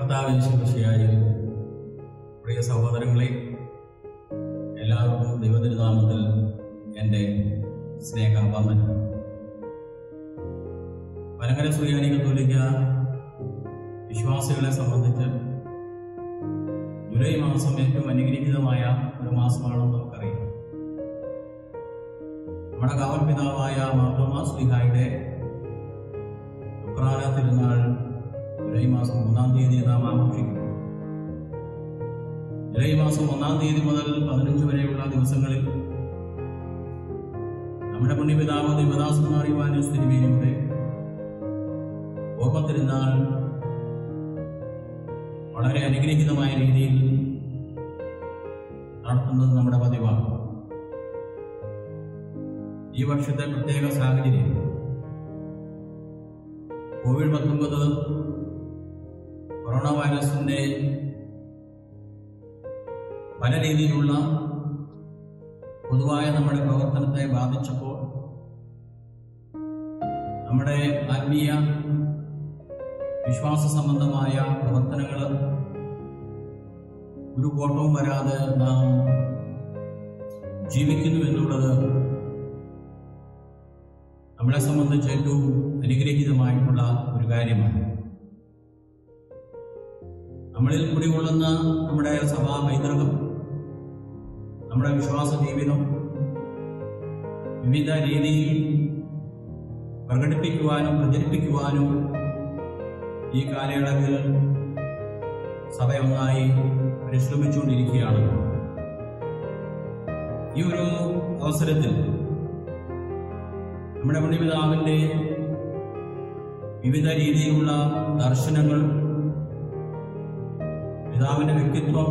കർത്താവിശിയായി പ്രിയ സഹോദരങ്ങളെ എല്ലാവർക്കും ദൈവതിരുനാമത്തിൽ എൻ്റെ സ്നേഹവന്ദനം പലങ്കര സുറിയാനി കത്തോലിക്ക വിശ്വാസികളെ സംബന്ധിച്ച് ജൂലൈ മാസം ഏറ്റവും അനുഗ്രഹീതമായ ഒരു മാസമാണെന്ന് നമുക്കറിയാം നമ്മുടെ കാവൽ പിതാവായ മാർത്തോമാ ശ്രീഹായുടെ ഉക്രാന തിരുനാൾ ജൂലൈ മാസം മൂന്നാം തീയതി നാം ആഘോഷിക്കും ജൂലൈ മാസം ഒന്നാം തീയതി മുതൽ പതിനഞ്ച് വരെയുള്ള ദിവസങ്ങളിൽ നമ്മുടെ പുണ്യപിതാവ് ദേവദാസന്മാർ യുവാനസ് തിരുവേനിയുടെ ഓർമ്മ തിരുനാൾ വളരെ അനുഗ്രഹീതമായ രീതിയിൽ നടത്തുന്നത് നമ്മുടെ പതിവാണ് ഈ വർഷത്തെ പ്രത്യേക സാഹചര്യം കോവിഡ് പത്തൊമ്പത് കൊറോണ വൈറസിന്റെ പല രീതിയിലുള്ള പൊതുവായ നമ്മുടെ പ്രവർത്തനത്തെ ബാധിച്ചപ്പോൾ നമ്മുടെ ആത്മീയ വിശ്വാസ സംബന്ധമായ പ്രവർത്തനങ്ങൾ ഒരു കോട്ടവും വരാതെ നാം ജീവിക്കുന്നു എന്നുള്ളത് നമ്മളെ സംബന്ധിച്ച് ഏറ്റവും അനുഗ്രഹീതമായിട്ടുള്ള ഒരു കാര്യമാണ് നമ്മളിൽ കുടികൊള്ളുന്ന നമ്മുടെ സഭാ പൈതൃകം നമ്മുടെ വിശ്വാസ ജീവിതം വിവിധ രീതിയിൽ പ്രകടിപ്പിക്കുവാനും പ്രചരിപ്പിക്കുവാനും ഈ കാലയളവിൽ സഭ ഒന്നായി പരിശ്രമിച്ചുകൊണ്ടിരിക്കുകയാണ് ഈ ഒരു അവസരത്തിൽ നമ്മുടെ പുണ്യപിതാവിൻ്റെ വിവിധ രീതിയിലുള്ള ദർശനങ്ങൾ പിതാവിന്റെ വ്യക്തിത്വം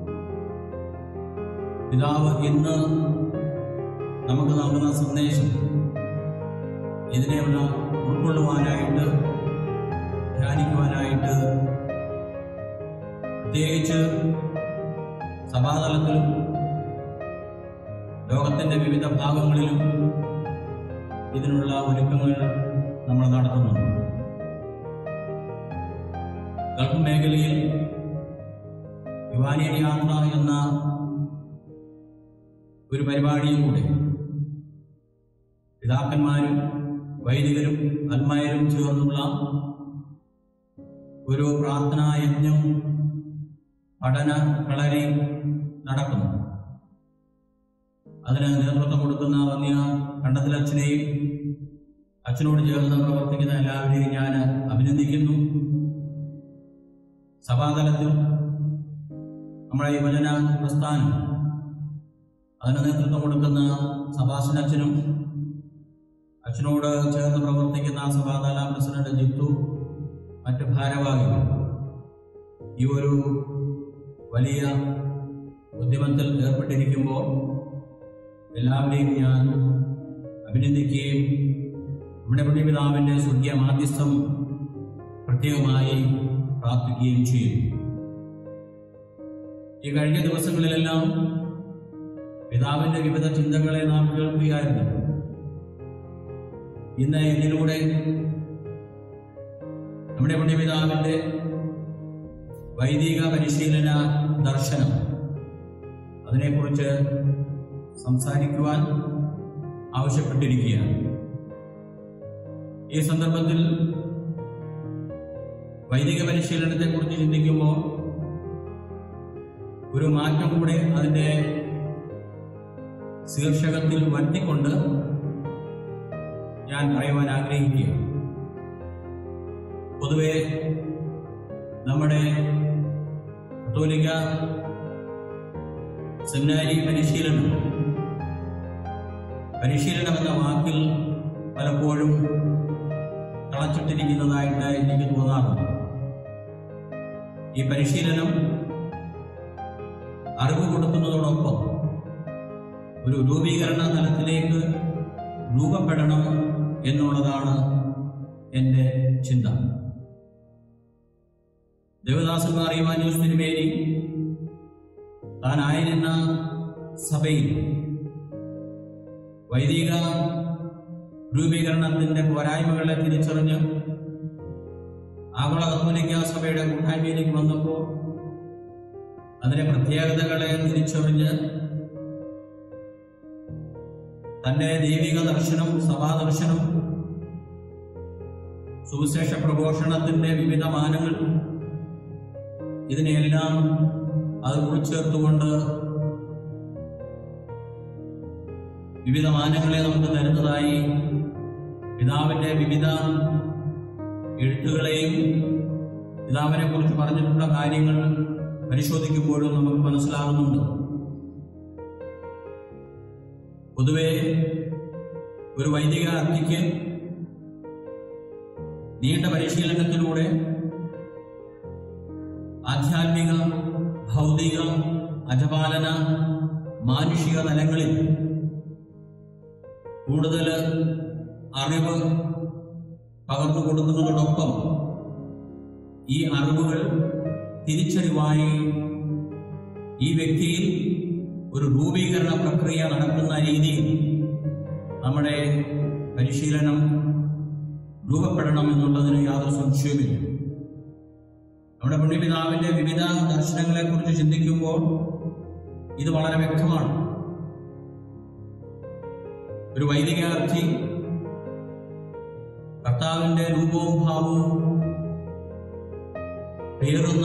പിതാവ് ഇന്ന് നമുക്ക് നൽകുന്ന സന്ദേശം ഇതിനെയുള്ള ഉൾക്കൊള്ളുവാനായിട്ട് ധ്യാനിക്കുവാനായിട്ട് പ്രത്യേകിച്ച് സഭാതലത്തിലും ലോകത്തിന്റെ വിവിധ ഭാഗങ്ങളിലും ഇതിനുള്ള ഒരുക്കങ്ങൾ നമ്മൾ നടത്തുന്നുണ്ട് ഗൾഫ് മേഖലയിൽ യുവാനിയൻ യാത്ര എന്ന ഒരു പരിപാടിയിലൂടെ പിതാക്കന്മാരും വൈദികരും അൽമായരും ചേർന്നുള്ള ഒരു പ്രാർത്ഥനാ യജ്ഞം പഠന കളരി നടക്കുന്നു അതിന് നേതൃത്വം കൊടുക്കുന്ന വന്യ കണ്ടത്തിലച്ഛനെയും അച്ഛനോട് ചേർന്ന് പ്രവർത്തിക്കുന്ന എല്ലാവരെയും ഞാൻ അഭിനന്ദിക്കുന്നു സഭാതലത്തിൽ നമ്മുടെ ഈ വചന പ്രസ്ഥാനം അതിന് നേതൃത്വം കൊടുക്കുന്ന സഭാസന അച്ഛനും അച്ഛനോട് ചേർന്ന് പ്രവർത്തിക്കുന്ന സഭാതല പ്രസിഡന്റ് ജിത്തു മറ്റ് ഭാരവാഹികൾ ഈ ഒരു വലിയ ഉദ്യമത്തിൽ ഏർപ്പെട്ടിരിക്കുമ്പോൾ എല്ലാവരെയും ഞാൻ അഭിനന്ദിക്കുകയും നമ്മുടെ പുണ്യപിതാവിന്റെ സ്വർഗീയ മാധ്യസ്ഥം പ്രത്യേകമായി പ്രാർത്ഥിക്കുകയും ചെയ്യും ഈ കഴിഞ്ഞ ദിവസങ്ങളിലെല്ലാം പിതാവിന്റെ വിവിധ ചിന്തകളെ നാം കേൾക്കുകയായിരുന്നു ഇന്ന് ഇതിലൂടെ നമ്മുടെ പുണ്യപിതാവിന്റെ വൈദിക പരിശീലന ദർശനം അതിനെക്കുറിച്ച് സംസാരിക്കുവാൻ ആവശ്യപ്പെട്ടിരിക്കുകയാണ് ഈ സന്ദർഭത്തിൽ വൈദിക പരിശീലനത്തെക്കുറിച്ച് ചിന്തിക്കുമ്പോൾ ഒരു മാറ്റം കൂടെ അതിന്റെ ശീർഷകത്തിൽ വരുത്തിക്കൊണ്ട് ഞാൻ പറയുവാൻ ആഗ്രഹിക്കുക പൊതുവെ നമ്മുടെ കത്തോലിക്ക സെമിനാരി പരിശീലനം പരിശീലനം എന്ന വാക്കിൽ പലപ്പോഴും കളച്ചിട്ടിരിക്കുന്നതായിട്ട് എനിക്ക് തോന്നാറുണ്ട് ഈ പരിശീലനം അറിവ് കൊടുക്കുന്നതോടൊപ്പം ഒരു രൂപീകരണ തലത്തിലേക്ക് രൂപപ്പെടണം എന്നുള്ളതാണ് എൻ്റെ ചിന്ത ദേവദാസന്മാർ ഇമാന്യൂസ് തിരുമേനി താനായിരുന്ന സഭയിൽ വൈദിക രൂപീകരണത്തിന്റെ പോരായ്മകളെ തിരിച്ചറിഞ്ഞ് ആഗോള കത്തോലിക്ക സഭയുടെ കൂട്ടായ്മയിലേക്ക് വന്നപ്പോൾ അതിന്റെ പ്രത്യേകതകളെ തിരിച്ചറിഞ്ഞ് തന്റെ ദൈവിക ദർശനം സഭാദർശനം സുവിശേഷ പ്രഘോഷണത്തിന്റെ വിവിധ മാനങ്ങൾ ഇതിനെയെല്ലാം അത് ഉൾച്ചേർത്തുകൊണ്ട് വിവിധ മാനങ്ങളെ നമുക്ക് തരുന്നതായി പിതാവിന്റെ വിവിധ എഴുത്തുകളെയും പിതാവിനെ കുറിച്ച് പറഞ്ഞിട്ടുള്ള കാര്യങ്ങൾ പരിശോധിക്കുമ്പോഴും നമുക്ക് മനസ്സിലാകുന്നുണ്ട് പൊതുവെ ഒരു വൈദിക അർത്ഥിക്ക് നീണ്ട പരിശീലനത്തിലൂടെ ആധ്യാത്മിക ഭൗതിക അജപാലന മാനുഷിക തലങ്ങളിൽ കൂടുതൽ അറിവ് പകർന്നു കൊടുക്കുന്നതോടൊപ്പം ഈ അറിവുകൾ തിരിച്ചറിവായി ഈ വ്യക്തിയിൽ ഒരു രൂപീകരണ പ്രക്രിയ നടക്കുന്ന രീതിയിൽ നമ്മുടെ പരിശീലനം രൂപപ്പെടണം എന്നുള്ളതിന് യാതൊരു സംശയവുമില്ല നമ്മുടെ പുണ്യപിതാവിന്റെ വിവിധ ദർശനങ്ങളെ കുറിച്ച് ചിന്തിക്കുമ്പോൾ ഇത് വളരെ വ്യക്തമാണ് ഒരു വൈദികാർത്ഥി കർത്താവിന്റെ രൂപവും ഭാവവും പേറുന്ന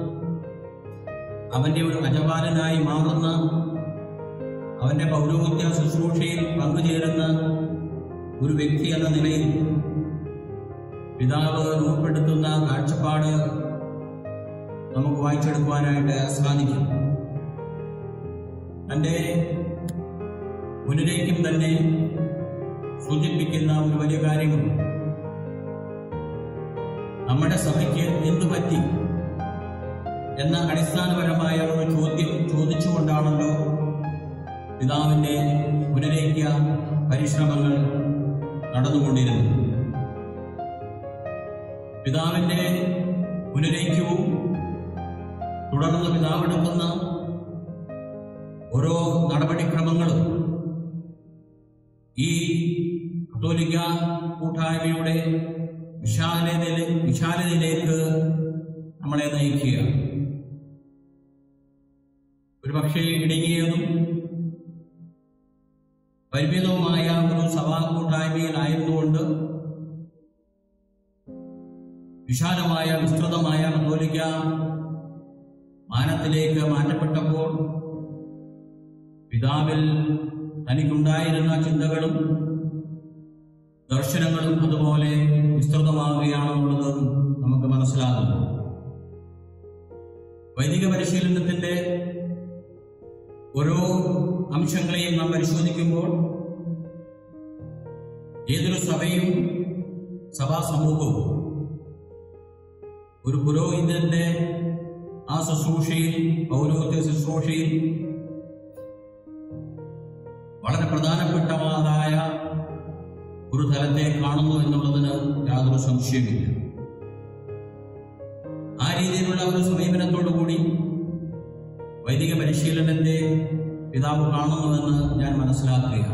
അവന്റെ ഒരു അജപാലനായി മാറുന്ന അവന്റെ പൗരോഹിത്യ ശുശ്രൂഷയിൽ പങ്കുചേരുന്ന ഒരു വ്യക്തി എന്ന നിലയിൽ പിതാവ് രൂപപ്പെടുത്തുന്ന കാഴ്ചപ്പാട് നമുക്ക് വായിച്ചെടുക്കുവാനായിട്ട് സാധിക്കും തന്റെ മുന്നിലേക്കും തന്നെ സൂചിപ്പിക്കുന്ന ഒരു വലിയ കാര്യമുണ്ട് നമ്മുടെ സഭയ്ക്ക് എന്തു പറ്റി എന്ന അടിസ്ഥാനപരമായ ഒരു ചോദ്യം ചോദിച്ചുകൊണ്ടാണല്ലോ പിതാവിന്റെ പുനരേക്യ പരിശ്രമങ്ങൾ നടന്നുകൊണ്ടിരുന്നത് പിതാവിന്റെ പുനരേക്യവും തുടർന്ന് പിതാവെടുക്കുന്ന ഓരോ നടപടിക്രമങ്ങളും ഈ കത്തോലിക്ക കൂട്ടായ്മയുടെ വിശാലതയിലെ വിശാലതയിലേക്ക് നമ്മളെ നയിക്കുക ഒരു പക്ഷേ ഇടുങ്ങിയതും പരിമിതവുമായ ഒരു സഭാ കൂട്ടായ്മയിലായിരുന്നുകൊണ്ട് വിശാലമായ വിസ്തൃതമായ കത്തോലിക്ക മാനത്തിലേക്ക് മാറ്റപ്പെട്ടപ്പോൾ പിതാവിൽ തനിക്കുണ്ടായിരുന്ന ചിന്തകളും ദർശനങ്ങളും അതുപോലെ വിസ്തൃതമാവുകയാണെന്നുള്ളത് നമുക്ക് മനസ്സിലാകുന്നു വൈദിക പരിശീലനത്തിന്റെ ഓരോ അംശങ്ങളെയും നാം പരിശോധിക്കുമ്പോൾ ഏതൊരു സഭയും സഭാ സമൂഹവും ഒരു പുരോഹിതന്റെ ആ ശുശ്രൂഷയിൽ പൗരോഹിത്യ ശുശ്രൂഷയിൽ വളരെ പ്രധാനപ്പെട്ടതായ ഒരു തലത്തെ കാണുന്നു എന്നുള്ളതിന് യാതൊരു സംശയമില്ല ആ രീതിയിലുള്ള ഒരു സമീപനത്തോടു കൂടി വൈദിക പരിശീലനത്തെ പിതാവ് കാണുന്നുവെന്ന് ഞാൻ മനസ്സിലാക്കുകയാണ്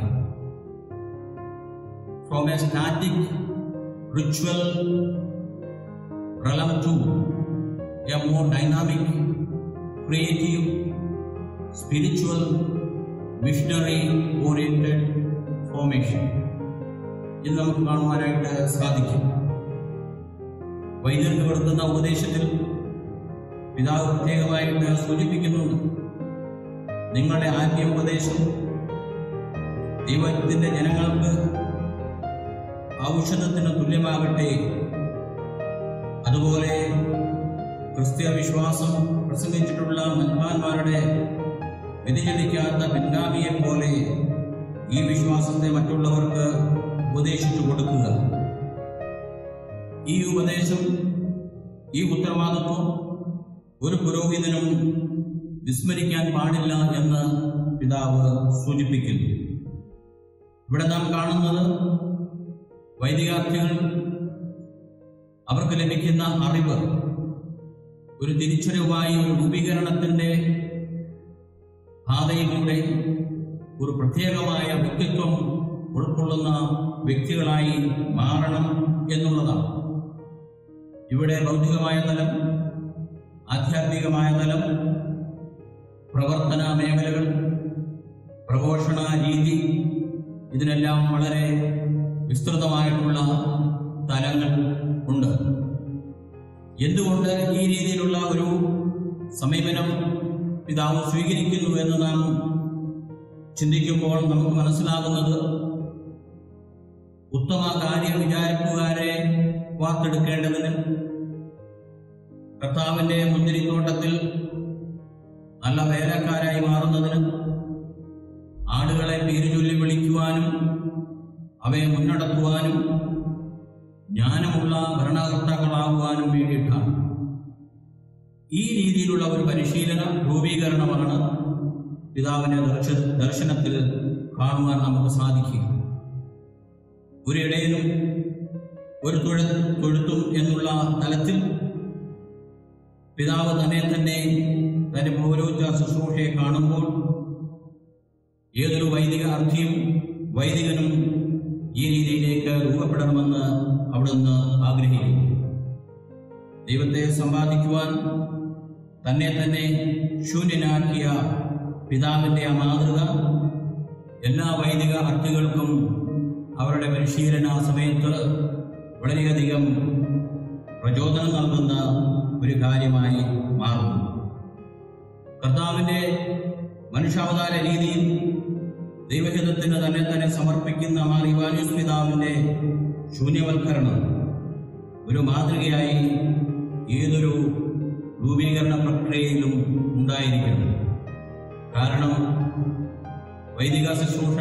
from a static ritual realm to a more dynamic, creative, spiritual, missionary oriented formation. ഇത് നമുക്ക് കാണുവാനായിട്ട് സാധിക്കും വൈദ്യർക്ക് കൊടുക്കുന്ന ഉപദേശത്തിൽ പിതാവ് പ്രത്യേകമായിട്ട് സൂചിപ്പിക്കുന്നുണ്ട് നിങ്ങളുടെ ആത്മീയ ഉപദേശം ദൈവത്തിന്റെ ജനങ്ങൾക്ക് ഔഷധത്തിന് തുല്യമാകട്ടെ അതുപോലെ ക്രിസ്തീയ വിശ്വാസം പ്രസംഗിച്ചിട്ടുള്ള മന്മാന്മാരുടെ വ്യതിചലിക്കാത്ത പിൻഗാമിയെ പോലെ ഈ വിശ്വാസത്തെ മറ്റുള്ളവർക്ക് ഉപദേശിച്ചു കൊടുക്കുക ഈ ഉപദേശം ഈ ഉത്തരവാദിത്വം ഒരു പുരോഹിതനും വിസ്മരിക്കാൻ പാടില്ല എന്ന് പിതാവ് സൂചിപ്പിക്കുന്നു ഇവിടെ നാം കാണുന്നത് വൈദികാർത്ഥികൾ അവർക്ക് ലഭിക്കുന്ന അറിവ് ഒരു തിരിച്ചറിവായി ഒരു രൂപീകരണത്തിന്റെ പാതയിലൂടെ ഒരു പ്രത്യേകമായ വ്യക്തിത്വം ഉൾക്കൊള്ളുന്ന വ്യക്തികളായി മാറണം എന്നുള്ളതാണ് ഇവിടെ ഭൗതികമായ തലം ആധ്യാത്മികമായ തലം പ്രവർത്തന മേഖലകൾ പ്രഘോഷണ രീതി ഇതിനെല്ലാം വളരെ വിസ്തൃതമായിട്ടുള്ള തലങ്ങൾ ഉണ്ട് എന്തുകൊണ്ട് ഈ രീതിയിലുള്ള ഒരു സമീപനം പിതാവ് സ്വീകരിക്കുന്നു എന്ന് നാം ചിന്തിക്കുമ്പോൾ നമുക്ക് മനസ്സിലാകുന്നത് ഉത്തമ കാര്യ വിചാരിപ്പുകാരെ വാർത്തെടുക്കേണ്ടതിന് കർത്താവിന്റെ മുന്തിരിത്തോട്ടത്തിൽ നല്ല വേലക്കാരായി മാറുന്നതിന് ആടുകളെ പേര് ചൊല്ലി വിളിക്കുവാനും അവയെ മുന്നടത്തുവാനും ജ്ഞാനമുള്ള ഭരണകർത്താക്കളാകുവാനും വേണ്ടിയിട്ടാണ് ഈ രീതിയിലുള്ള ഒരു പരിശീലന രൂപീകരണമാണ് പിതാവിന്റെ ദർശ ദർശനത്തിൽ കാണുവാൻ നമുക്ക് സാധിക്കുക ഒരു ഇടയനും ഒരു തൊഴ തൊഴുത്തും എന്നുള്ള തലത്തിൽ പിതാവ് തന്നെ തന്നെ തന്റെ പൗരോച്ച ശുശ്രൂഷയെ കാണുമ്പോൾ ഏതൊരു വൈദിക അർത്ഥിയും വൈദികനും ഈ രീതിയിലേക്ക് രൂപപ്പെടണമെന്ന് അവിടുന്ന് ആഗ്രഹിക്കുന്നു ദൈവത്തെ സമ്പാദിക്കുവാൻ തന്നെ തന്നെ ശൂന്യനാക്കിയ പിതാവിന്റെ ആ മാതൃക എല്ലാ വൈദിക അർത്ഥികൾക്കും അവരുടെ പരിശീലന സമയത്ത് വളരെയധികം പ്രചോദനം നൽകുന്ന ഒരു കാര്യമായി മാറുന്നു കർത്താവിന്റെ മനുഷ്യാവതാര രീതിയിൽ ദൈവഹിതത്തിന് തന്നെ തന്നെ സമർപ്പിക്കുന്ന മാറിവാനുസ് പിതാവിന്റെ ശൂന്യവൽക്കരണം ഒരു മാതൃകയായി ഏതൊരു രൂപീകരണ പ്രക്രിയയിലും ഉണ്ടായിരിക്കണം കാരണം വൈദിക ശുശ്രൂഷ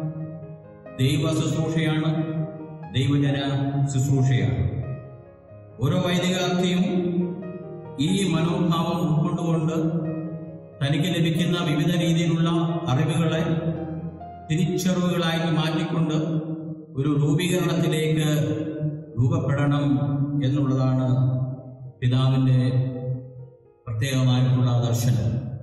ദൈവ ശുശ്രൂഷയാണ് ദൈവജന ശുശ്രൂഷയാണ് ഓരോ വൈദികാർത്ഥിയും ഈ മനോഭാവം ഉൾക്കൊണ്ടുകൊണ്ട് തനിക്ക് ലഭിക്കുന്ന വിവിധ രീതിയിലുള്ള അറിവുകളെ തിരിച്ചറിവുകളായി മാറ്റിക്കൊണ്ട് ഒരു രൂപീകരണത്തിലേക്ക് രൂപപ്പെടണം എന്നുള്ളതാണ് പിതാവിന്റെ പ്രത്യേകമായിട്ടുള്ള ദർശനം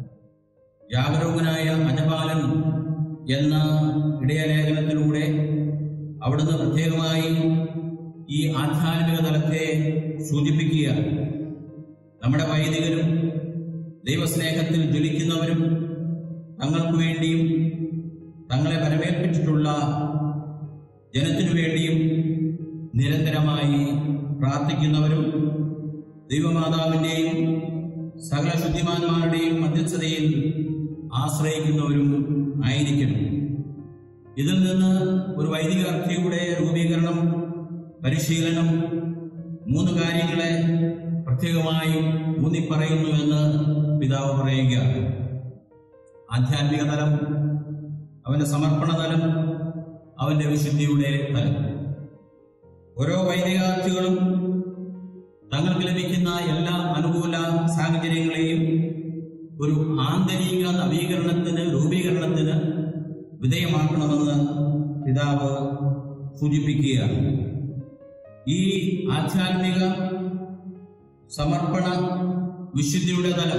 ജാഗരൂകനായ അജപാലൻ എന്ന ഇടയലേഖനത്തിലൂടെ അവിടുന്ന് പ്രത്യേകമായി ഈ ആധ്യാത്മിക തലത്തെ സൂചിപ്പിക്കുക നമ്മുടെ വൈദികരും ദൈവസ്നേഹത്തിൽ ജ്വലിക്കുന്നവരും തങ്ങൾക്ക് വേണ്ടിയും തങ്ങളെ പരമേൽപ്പിച്ചിട്ടുള്ള ജനത്തിനു വേണ്ടിയും നിരന്തരമായി പ്രാർത്ഥിക്കുന്നവരും ദൈവമാതാവിൻ്റെയും സകല ശുദ്ധിമാന്മാരുടെയും മധ്യസ്ഥതയിൽ ആശ്രയിക്കുന്നവരും ആയിരിക്കണം ഇതിൽ നിന്ന് ഒരു വൈദിക അർത്ഥിയുടെ രൂപീകരണം പരിശീലനം മൂന്ന് കാര്യങ്ങളെ പ്രത്യേകമായി ഊന്നിപ്പറയുന്നു എന്ന് പിതാവ് പറയുക ആധ്യാത്മിക തലം അവന്റെ സമർപ്പണ തലം അവന്റെ വിശുദ്ധിയുടെ തലം ഓരോ വൈദികാർത്ഥികളും തങ്ങൾക്ക് ലഭിക്കുന്ന എല്ലാ അനുകൂല സാഹചര്യങ്ങളെയും ഒരു ആന്തരിക നവീകരണത്തിന് രൂപീകരണത്തിന് വിധേയമാക്കണമെന്ന് പിതാവ് സൂചിപ്പിക്കുകയാണ് ഈ ആധ്യാത്മിക സമർപ്പണ വിശുദ്ധിയുടെ തലം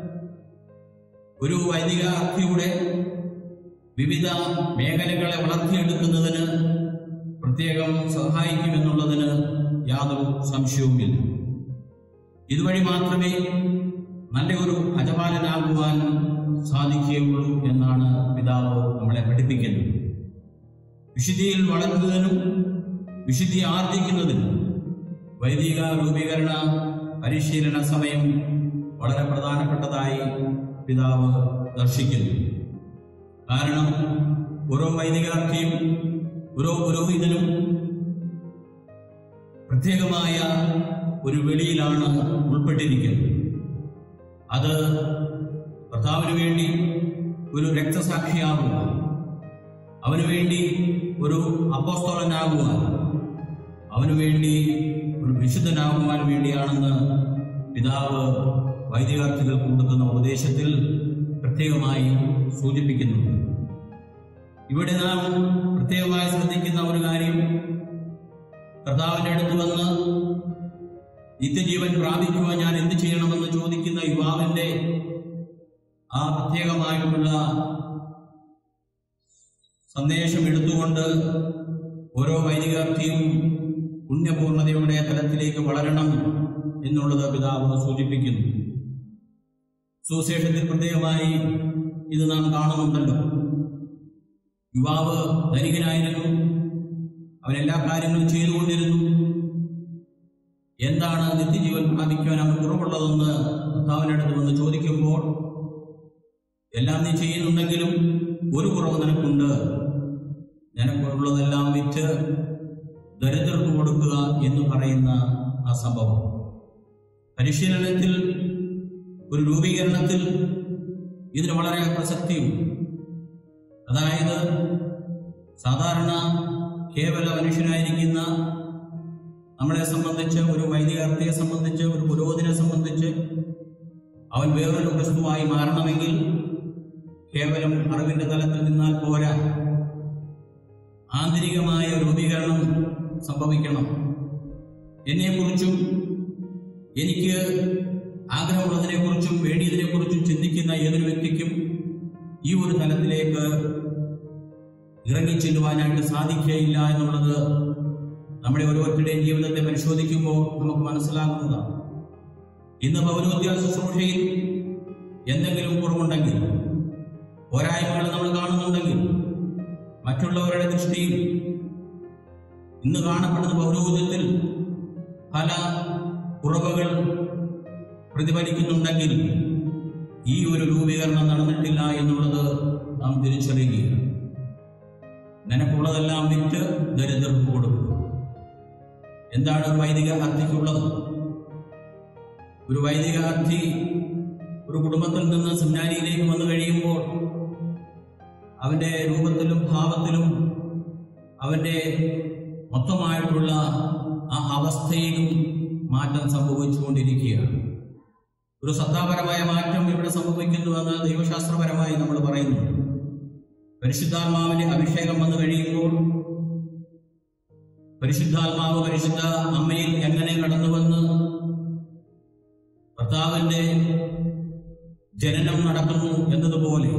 ഒരു വൈദിക അർത്ഥിയുടെ വിവിധ മേഖലകളെ വളർത്തിയെടുക്കുന്നതിന് പ്രത്യേകം സഹായിക്കുമെന്നുള്ളതിന് യാതൊരു സംശയവുമില്ല ഇതുവഴി മാത്രമേ നല്ല ഒരു അജപാലനാകുവാൻ സാധിക്കുകയുള്ളൂ എന്നാണ് പിതാവ് നമ്മളെ പഠിപ്പിക്കുന്നത് വിശുദ്ധിയിൽ വളരുന്നതിനും വിശുദ്ധി ആർജിക്കുന്നതിനും വൈദിക രൂപീകരണ പരിശീലന സമയം വളരെ പ്രധാനപ്പെട്ടതായി പിതാവ് ദർശിക്കുന്നു കാരണം ഓരോ വൈദികാർത്ഥിയും ഓരോ പുരോഹിതനും പ്രത്യേകമായ ഒരു വെളിയിലാണ് ഉൾപ്പെട്ടിരിക്കുന്നത് അത് കർത്താവിന് വേണ്ടി ഒരു രക്തസാക്ഷിയാകുക അവന് വേണ്ടി ഒരു അപ്പോസ്തോലനാകുവാൻ അവന് വേണ്ടി ഒരു വിശുദ്ധനാകുവാൻ വേണ്ടിയാണെന്ന് പിതാവ് വൈദികാർത്ഥികൾക്ക് കൊടുക്കുന്ന ഉപദേശത്തിൽ പ്രത്യേകമായി സൂചിപ്പിക്കുന്നുണ്ട് ഇവിടെ നാം പ്രത്യേകമായി ശ്രദ്ധിക്കുന്ന ഒരു കാര്യം കർത്താവിന്റെ അടുത്ത് വന്ന് നിത്യജീവൻ പ്രാപിക്കുവാൻ ഞാൻ എന്ത് ചെയ്യണമെന്ന് ചോദിക്കുന്ന യുവാവിന്റെ ആ പ്രത്യേകമായിട്ടുള്ള സന്ദേശം എടുത്തുകൊണ്ട് ഓരോ വൈദികാർത്ഥിയും പുണ്യപൂർണതയുടെ തലത്തിലേക്ക് വളരണം എന്നുള്ളത് പിതാവ് സൂചിപ്പിക്കുന്നു സുവിശേഷത്തിൽ പ്രത്യേകമായി ഇത് നാം കാണുന്നുണ്ടല്ലോ യുവാവ് ധനികനായിരുന്നു അവൻ എല്ലാ കാര്യങ്ങളും ചെയ്തുകൊണ്ടിരുന്നു എന്താണ് നിത്യജീവൻ പ്രാപിക്കുവാൻ അവൻ കുറവുള്ളതെന്ന് കർത്താവിനടുത്ത് വന്ന് ചോദിക്കുമ്പോൾ എല്ലാം നീ ചെയ്യുന്നുണ്ടെങ്കിലും ഒരു കുറവ് നിനക്കുണ്ട് നിനക്കുള്ളതെല്ലാം വിറ്റ് ദരിദ്രർക്ക് കൊടുക്കുക എന്ന് പറയുന്ന ആ സംഭവം പരിശീലനത്തിൽ ഒരു രൂപീകരണത്തിൽ ഇതിന് വളരെ പ്രസക്തിയുണ്ട് അതായത് സാധാരണ കേവല മനുഷ്യനായിരിക്കുന്ന നമ്മളെ സംബന്ധിച്ച് ഒരു വൈദികാർത്ഥിയെ സംബന്ധിച്ച് ഒരു പുരോഹിതനെ സംബന്ധിച്ച് അവൻ വേറൊരു ക്രിസ്തുവായി മാറണമെങ്കിൽ കേവലം അറിവിന്റെ തലത്തിൽ നിന്നാൽ പോരാ ആന്തരികമായ രൂപീകരണം സംഭവിക്കണം എന്നെക്കുറിച്ചും എനിക്ക് ആഗ്രഹമുള്ളതിനെക്കുറിച്ചും വേണ്ടിയതിനെക്കുറിച്ചും ചിന്തിക്കുന്ന ഏതൊരു വ്യക്തിക്കും ഈ ഒരു തലത്തിലേക്ക് ഇറങ്ങിച്ചെല്ലുവാനായിട്ട് സാധിക്കുകയില്ല എന്നുള്ളത് നമ്മുടെ ഓരോരുത്തരുടെയും ജീവിതത്തെ പരിശോധിക്കുമ്പോൾ നമുക്ക് മനസ്സിലാകുന്നതാണ് ഇന്ന് പൗരോദ്യ ശുശ്രൂഷയിൽ എന്തെങ്കിലും കുറവുണ്ടെങ്കിൽ പോരായ്മകൾ നമ്മൾ കാണുന്നുണ്ടെങ്കിൽ മറ്റുള്ളവരുടെ ദൃഷ്ടിയിൽ ഇന്ന് കാണപ്പെടുന്ന പൗരോഹിത്യത്തിൽ പല കുറവുകൾ പ്രതിഫലിക്കുന്നുണ്ടെങ്കിൽ ഈ ഒരു രൂപീകരണം നടന്നിട്ടില്ല എന്നുള്ളത് നാം തിരിച്ചറിയുകയാണ് നിനക്കുള്ളതെല്ലാം വിറ്റ് ദരിദ്രർക്ക് കൊടുക്കുക എന്താണ് ഒരു വൈദിക അർത്ഥിക്കുള്ളത് ഒരു വൈദിക അർത്ഥി ഒരു കുടുംബത്തിൽ നിന്ന് സെമിനാരിയിലേക്ക് വന്നു കഴിയുമ്പോൾ അവന്റെ രൂപത്തിലും ഭാവത്തിലും അവന്റെ മൊത്തമായിട്ടുള്ള ആ അവസ്ഥയിലും മാറ്റം സംഭവിച്ചുകൊണ്ടിരിക്കുകയാണ് ഒരു സത്താപരമായ മാറ്റം ഇവിടെ സംഭവിക്കുന്നുവെന്ന് ദൈവശാസ്ത്രപരമായി നമ്മൾ പറയുന്നു പരിശുദ്ധാത്മാവിന്റെ അഭിഷേകം വന്നു കഴിയുമ്പോൾ പരിശുദ്ധാത്മാവ് പരിശുദ്ധ അമ്മയിൽ എങ്ങനെ കടന്നുവന്ന് ഭർത്താവിന്റെ ജനനം നടക്കുന്നു എന്നതുപോലെ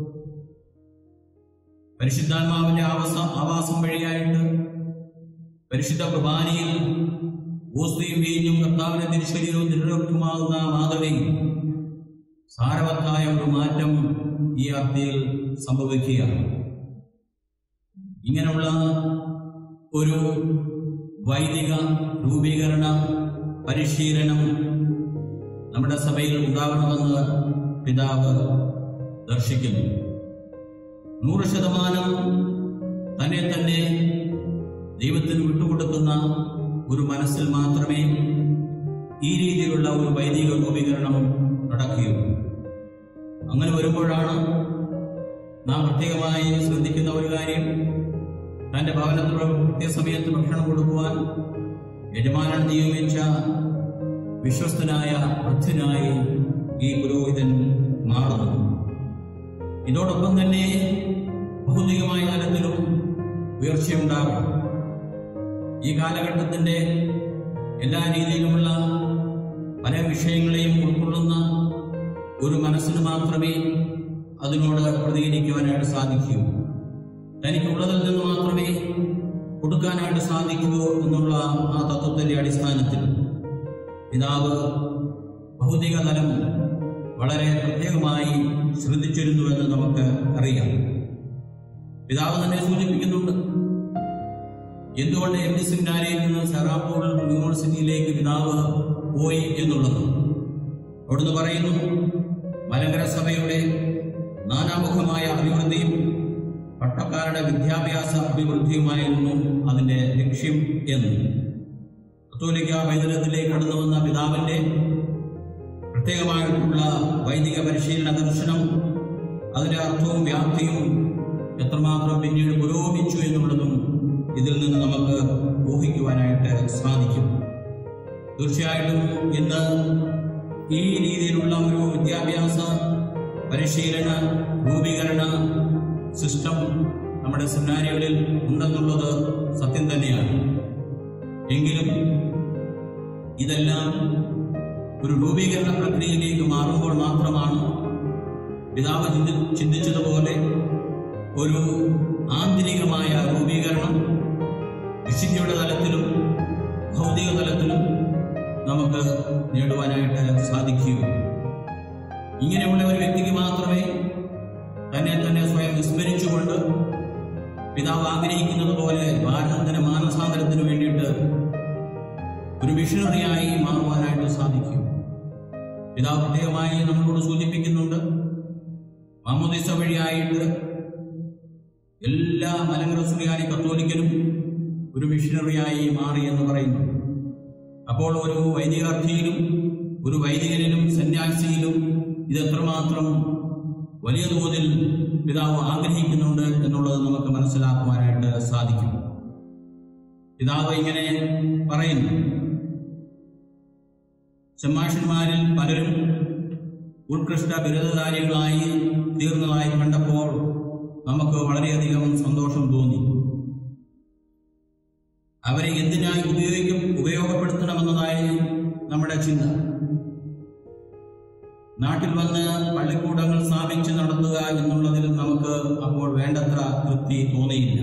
പരിശുദ്ധാത്മാവിന്റെ ആവാസ ആവാസം വഴിയായിട്ട് പരിശുദ്ധ കുർബാനയിൽ ഓസ്തിയും വീഞ്ഞും കർത്താവിന്റെ തിരുശരീരവും ദൃഢമാകുന്ന മാതൃകയും സാരവത്തായ ഒരു മാറ്റം ഈ അർത്ഥയിൽ സംഭവിക്കുകയാണ് ഇങ്ങനെയുള്ള ഒരു വൈദിക രൂപീകരണ പരിശീലനം നമ്മുടെ സഭയിൽ ഉണ്ടാകണമെന്ന് പിതാവ് ദർശിക്കുന്നു നൂറ് ശതമാനം തന്നെ തന്നെ ദൈവത്തിന് വിട്ടുകൊടുക്കുന്ന ഒരു മനസ്സിൽ മാത്രമേ ഈ രീതിയിലുള്ള ഒരു വൈദിക രൂപീകരണം നടക്കുകയുള്ളൂ അങ്ങനെ വരുമ്പോഴാണ് നാം പ്രത്യേകമായി ശ്രദ്ധിക്കുന്ന ഒരു കാര്യം തന്റെ ഭവനത്തിൽ കൃത്യസമയത്ത് ഭക്ഷണം കൊടുക്കുവാൻ യജമാനൻ നിയമിച്ച വിശ്വസ്തനായ വൃദ്ധനായി ഈ പുരോഹിതൻ മാറുന്നു ഇതോടൊപ്പം തന്നെ ഭൗതികമായ തലത്തിലും ഉയർച്ചയുണ്ടാകും ഈ കാലഘട്ടത്തിന്റെ എല്ലാ രീതിയിലുമുള്ള പല വിഷയങ്ങളെയും ഉൾക്കൊള്ളുന്ന ഒരു മനസ്സിന് മാത്രമേ അതിനോട് പ്രതികരിക്കുവാനായിട്ട് സാധിക്കൂ തനിക്കുള്ളതിൽ നിന്ന് മാത്രമേ കൊടുക്കാനായിട്ട് സാധിക്കൂ എന്നുള്ള ആ തത്വത്തിന്റെ അടിസ്ഥാനത്തിൽ പിതാവ് ഭൗതിക തലം വളരെ പ്രത്യേകമായി ശ്രദ്ധിച്ചിരുന്നുവെന്ന് നമുക്ക് അറിയാം പിതാവ് തന്നെ സൂചിപ്പിക്കുന്നുണ്ട് എന്തുകൊണ്ട് എം ഡി സെമിനാരിയിൽ നിന്ന് സെറാപ്പൂർ യൂണിവേഴ്സിറ്റിയിലേക്ക് പിതാവ് പോയി എന്നുള്ളത് അവിടുന്ന് പറയുന്നു മലങ്കര സഭയുടെ നാനാമുഖമായ അഭിവൃദ്ധിയും പട്ടക്കാരുടെ വിദ്യാഭ്യാസ അഭിവൃദ്ധിയുമായിരുന്നു അതിന്റെ ലക്ഷ്യം എന്ന് കത്തോലിക്ക വൈദ്യുതത്തിലേക്ക് കടന്നു വന്ന പിതാവിന്റെ പ്രത്യേകമായിട്ടുള്ള വൈദിക പരിശീലന ദർശനം അതിന്റെ അർത്ഥവും വ്യാപ്തിയും എത്രമാത്രം പിന്നീട് പുരോഗമിച്ചു എന്നുള്ളതും ഇതിൽ നിന്ന് നമുക്ക് ഊഹിക്കുവാനായിട്ട് സാധിക്കും തീർച്ചയായിട്ടും ഇന്ന് ഈ രീതിയിലുള്ള ഒരു വിദ്യാഭ്യാസ പരിശീലന രൂപീകരണ സിസ്റ്റം നമ്മുടെ സെമിനാരികളിൽ ഉണ്ടെന്നുള്ളത് സത്യം തന്നെയാണ് എങ്കിലും ഇതെല്ലാം ഒരു രൂപീകരണ പ്രക്രിയയിലേക്ക് മാറുമ്പോൾ മാത്രമാണ് പിതാവ് ചിന്തി ചിന്തിച്ചതുപോലെ ഒരു ആന്തരികമായ രൂപീകരണം വിശുദ്ധിയുടെ തലത്തിലും നേടുവാനായിട്ട് സാധിക്കുകയുള്ളൂ ഇങ്ങനെയുള്ള ഒരു വ്യക്തിക്ക് മാത്രമേ തന്നെ തന്നെ സ്വയം വിസ്മരിച്ചുകൊണ്ട് പിതാവ് ആഗ്രഹിക്കുന്നത് പോലെ ഭാരതത്തിന്റെ മാനസാന്തരത്തിന് വേണ്ടിയിട്ട് ഒരു മിഷണറിയായി മാറുവാനായിട്ട് സാധിക്കും പിതാവ് പ്രത്യേകമായി നമ്മളോട് സൂചിപ്പിക്കുന്നുണ്ട് മാമോദിസ വഴിയായിട്ട് എല്ലാ മലങ്കര സുറിയാനി കത്തോലിക്കനും ഒരു മിഷണറിയായി മാറി എന്ന് പറയുന്നു അപ്പോൾ ഒരു വൈദികാർത്ഥിയിലും ഒരു വൈദികനിലും സന്യാസിയിലും ഇത് എത്രമാത്രം വലിയ തോതിൽ പിതാവ് ആഗ്രഹിക്കുന്നുണ്ട് എന്നുള്ളത് നമുക്ക് മനസ്സിലാക്കുവാനായിട്ട് സാധിക്കും പിതാവ് ഇങ്ങനെ പറയുന്നു ചെമ്മാഷന്മാരിൽ പലരും ഉത്കൃഷ്ട ബിരുദധാരികളായി തീർന്നതായി കണ്ടപ്പോൾ നമുക്ക് വളരെയധികം സന്തോഷം തോന്നി അവരെ എന്തിനായി ഉപയോഗിക്കും ഉപയോഗപ്പെടുത്തണമെന്നതായി നമ്മുടെ ചിന്ത നാട്ടിൽ വന്ന് പള്ളിക്കൂടങ്ങൾ സ്ഥാപിച്ച് നടത്തുക എന്നുള്ളതിൽ നമുക്ക് അപ്പോൾ വേണ്ടത്ര തൃപ്തി തോന്നിയില്ല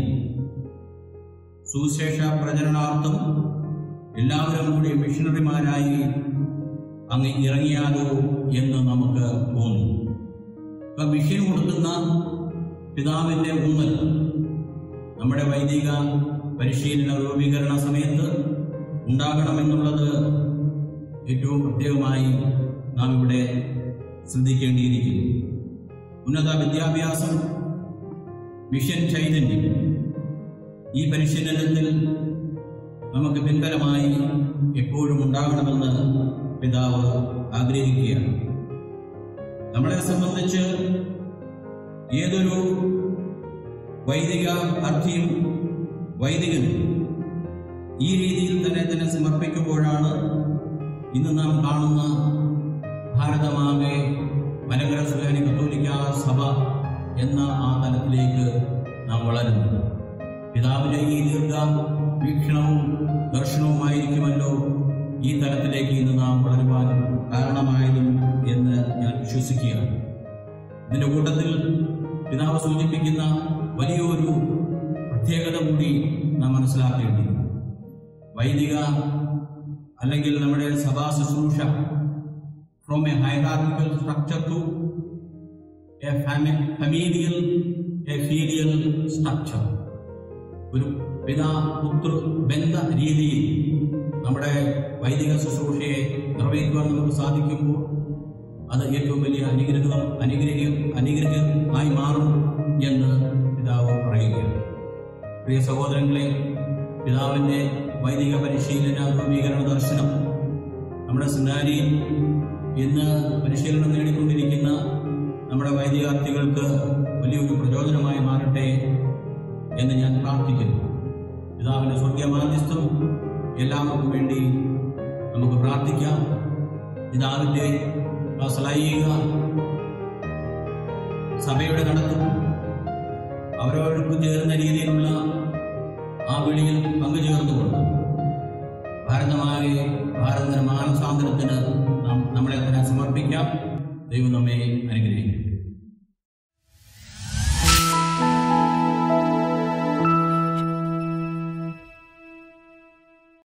സുവിശേഷ പ്രചരണാർത്ഥം എല്ലാവരും കൂടി മിഷണറിമാരായി അങ്ങ് ഇറങ്ങിയാലോ എന്ന് നമുക്ക് തോന്നി ഇപ്പൊ മിഷൻ കൊടുക്കുന്ന പിതാവിന്റെ ഊന്നൽ നമ്മുടെ വൈദിക പരിശീലന രൂപീകരണ സമയത്ത് ഉണ്ടാകണമെന്നുള്ളത് ഏറ്റവും പ്രത്യേകമായി നാം ഇവിടെ ശ്രദ്ധിക്കേണ്ടിയിരിക്കുന്നു ഉന്നത വിദ്യാഭ്യാസം മിഷൻ ചൈതന്യം ഈ പരിശീലനത്തിൽ നമുക്ക് പിൻബലമായി എപ്പോഴും ഉണ്ടാകണമെന്ന് പിതാവ് ആഗ്രഹിക്കുകയാണ് നമ്മളെ സംബന്ധിച്ച് ഏതൊരു വൈദിക അർത്ഥിയും വൈദികനും ഈ രീതിയിൽ തന്നെ തന്നെ സമർപ്പിക്കുമ്പോഴാണ് ഇന്ന് നാം കാണുന്ന ഭാരതമാകെ മലങ്കര സുഖാനി കത്തോലിക്ക സഭ എന്ന ആ തലത്തിലേക്ക് നാം വളരുന്നത് പിതാവിന്റെ ഈ ദീർഘ വീക്ഷണവും ദർശനവുമായിരിക്കുമല്ലോ ഈ തലത്തിലേക്ക് ഇന്ന് നാം വളരുവാൻ കാരണമായതും എന്ന് ഞാൻ വിശ്വസിക്കുകയാണ് ഇതിന്റെ കൂട്ടത്തിൽ പിതാവ് സൂചിപ്പിക്കുന്ന വലിയൊരു പ്രത്യേകത കൂടി നാം മനസ്സിലാക്കേണ്ടിയിരിക്കുന്നു വൈദിക അല്ലെങ്കിൽ നമ്മുടെ സഭാ ശുശ്രൂഷ from a hierarchical structure to a familial a filial structure ഒരു പിതാ പുത്ര ബന്ധ രീതിയിൽ നമ്മുടെ വൈദിക ശുശ്രൂഷയെ നിർവഹിക്കുവാൻ നമുക്ക് സാധിക്കുമ്പോൾ അത് ഏറ്റവും വലിയ അനുഗ്രഹം അനുഗ്രഹം അനുഗ്രഹമായി മാറും എന്ന് പിതാവ് പറയുകയാണ് പ്രിയ സഹോദരങ്ങളെ പിതാവിന്റെ വൈദിക പരിശീലന രൂപീകരണ ദർശനം നമ്മുടെ സിനാരിയിൽ ഇന്ന് പരിശീലനം നേടിക്കൊണ്ടിരിക്കുന്ന നമ്മുടെ വൈദികാർത്ഥികൾക്ക് വലിയൊരു പ്രചോദനമായി മാറട്ടെ എന്ന് ഞാൻ പ്രാർത്ഥിക്കുന്നു പിതാവിന്റെ സ്വർഗീയ മാധ്യസ്ഥം എല്ലാവർക്കും വേണ്ടി നമുക്ക് പ്രാർത്ഥിക്കാം പിതാവിന്റെ ആ ശ്ലൈഹിക സഭയുടെ നടത്തും അവരവർക്ക് ചേരുന്ന രീതിയിലുള്ള ആ വിളിയിൽ പങ്കുചേർന്നുകൊണ്ട് ഭാരതമാകെ ഭാരതത്തിന്റെ മാനസാന്തരത്തിന് നാം നമ്മളെ തന്നെ സമർപ്പിക്കാം ദൈവം നമ്മെ അനുഗ്രഹിക്കും